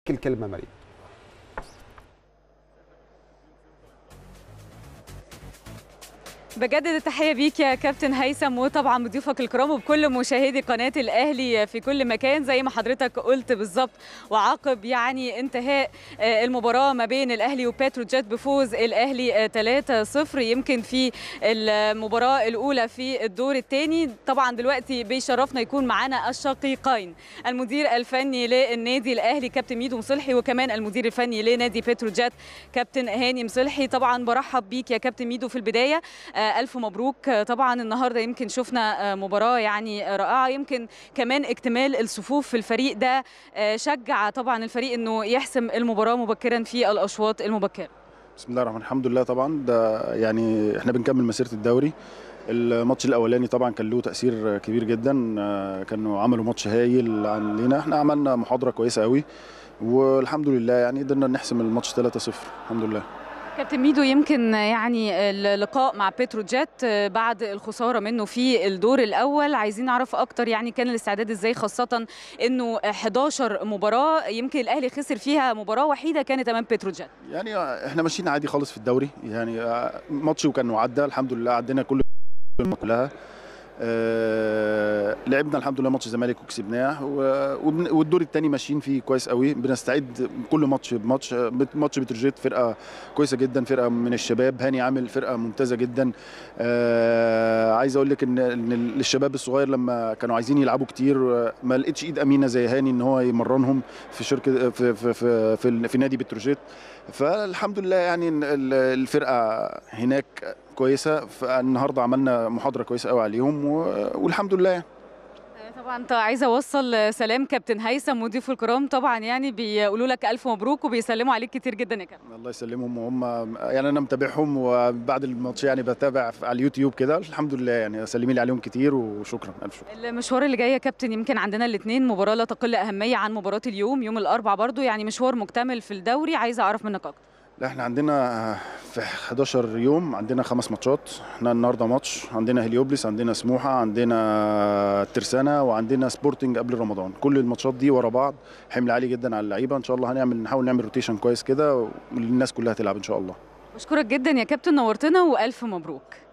الكلمه مريم بجدد التحيه بيك يا كابتن هيثم وطبعا بضيوفك الكرام وبكل مشاهدي قناه الاهلي في كل مكان زي ما حضرتك قلت بالظبط وعقب يعني انتهاء المباراه ما بين الاهلي وبتروجيت بفوز الاهلي 3-0 يمكن في المباراه الاولى في الدور الثاني طبعا دلوقتي بيشرفنا يكون معانا الشقيقين المدير الفني للنادي الاهلي كابتن ميدو مصلحي وكمان المدير الفني لنادي بتروجيت كابتن هاني مصلحي طبعا برحب بيك يا كابتن ميدو في البدايه ألف مبروك طبعا النهارده يمكن شفنا مباراة يعني رائعة يمكن كمان اكتمال الصفوف في الفريق ده شجع طبعا الفريق انه يحسم المباراة مبكرا في الأشواط المبكرة بسم الله الرحمن الرحيم الحمد لله طبعا ده يعني احنا بنكمل مسيرة الدوري الماتش الاولاني طبعا كان له تاثير كبير جدا كانوا عملوا ماتش هايل علينا احنا عملنا محاضره كويسه قوي والحمد لله يعني قدرنا نحسم الماتش 3-0 الحمد لله كابتن ميدو يمكن يعني اللقاء مع بتروجيت بعد الخساره منه في الدور الاول عايزين نعرف اكتر يعني كان الاستعداد ازاي خاصه انه 11 مباراه يمكن الاهلي خسر فيها مباراه وحيده كانت امام بتروجيت يعني احنا ماشيين عادي خالص في الدوري يعني ماتش وكان وعدى الحمد لله عدينا كل كلها آه لعبنا الحمد لله ماتش الزمالك وكسبناه والدور الثاني ماشيين فيه كويس قوي بنستعد كل ماتش بماتش ماتش بتروجيت فرقه كويسه جدا فرقه من الشباب هاني عامل فرقه ممتازه جدا آه عايز اقول لك ان ان الشباب الصغير لما كانوا عايزين يلعبوا كتير ما لقيتش ايد امينه زي هاني ان هو يمرنهم في شركه في في في, في, في نادي بتروجيت فالحمد لله يعني الفرقه هناك كويسه فالنهارده عملنا محاضره كويسه قوي عليهم والحمد لله يعني. طبعا انت عايزه اوصل سلام كابتن هيثم وضيوف الكرام طبعا يعني بيقولوا لك الف مبروك وبيسلموا عليك كتير جدا يا كابتن الله يسلمهم وهم يعني انا متابعهم وبعد الماتش يعني بتابع على اليوتيوب كده الحمد لله يعني سلمي لي عليهم كتير وشكرا الف شكرا المشوار اللي جاي يا كابتن يمكن عندنا الاثنين مباراه لا تقل اهميه عن مباراه اليوم يوم الاربعاء برضو يعني مشوار مكتمل في الدوري عايزه اعرف منك اكتر لا احنا عندنا في 11 يوم عندنا خمس ماتشات احنا النهارده ماتش عندنا هليوبلس عندنا سموحه عندنا ترسانه وعندنا سبورتنج قبل رمضان كل الماتشات دي ورا بعض حمل عالي جدا على اللعيبه ان شاء الله هنعمل نحاول نعمل روتيشن كويس كده والناس كلها تلعب ان شاء الله بشكرك جدا يا كابتن نورتنا والف مبروك